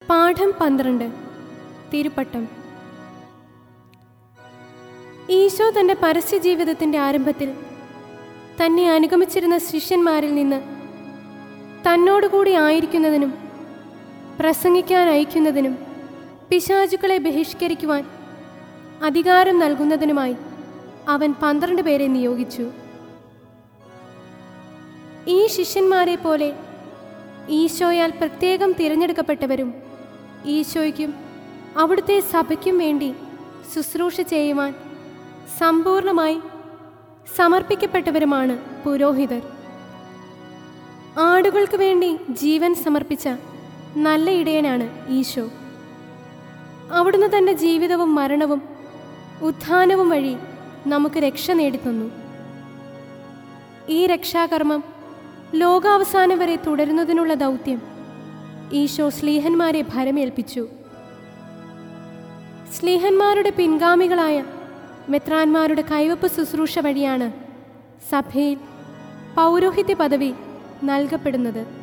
പാഠം പന്ത്രണ്ട് തിരുപ്പട്ടം ഈശോ തൻ്റെ പരസ്യ ജീവിതത്തിൻ്റെ ആരംഭത്തിൽ തന്നെ അനുഗമിച്ചിരുന്ന ശിഷ്യന്മാരിൽ നിന്ന് തന്നോടുകൂടി ആയിരിക്കുന്നതിനും പ്രസംഗിക്കാൻ അയക്കുന്നതിനും പിശാചുക്കളെ ബഹിഷ്കരിക്കുവാൻ അധികാരം നൽകുന്നതിനുമായി അവൻ പന്ത്രണ്ട് പേരെ നിയോഗിച്ചു ഈ ശിഷ്യന്മാരെ പോലെ ഈശോയാൽ പ്രത്യേകം തിരഞ്ഞെടുക്കപ്പെട്ടവരും ഈശോയ്ക്കും അവിടുത്തെ സഭയ്ക്കും വേണ്ടി ശുശ്രൂഷ ചെയ്യുവാൻ സമ്പൂർണമായി സമർപ്പിക്കപ്പെട്ടവരുമാണ് പുരോഹിതർ ആടുകൾക്ക് വേണ്ടി ജീവൻ സമർപ്പിച്ച നല്ല ഇടയനാണ് ഈശോ അവിടുന്ന് തൻ്റെ ജീവിതവും മരണവും ഉത്ഥാനവും വഴി നമുക്ക് രക്ഷ നേടിത്തന്നു ഈ രക്ഷാകർമ്മം ലോകാവസാനം വരെ തുടരുന്നതിനുള്ള ദൗത്യം ഈശോ സ്ലീഹന്മാരെ ഭരമേൽപ്പിച്ചു സ്ലീഹന്മാരുടെ പിൻഗാമികളായ മെത്രാന്മാരുടെ കൈവപ്പ് ശുശ്രൂഷ വഴിയാണ് സഭയിൽ പൗരോഹിത്യ പദവി നൽകപ്പെടുന്നത്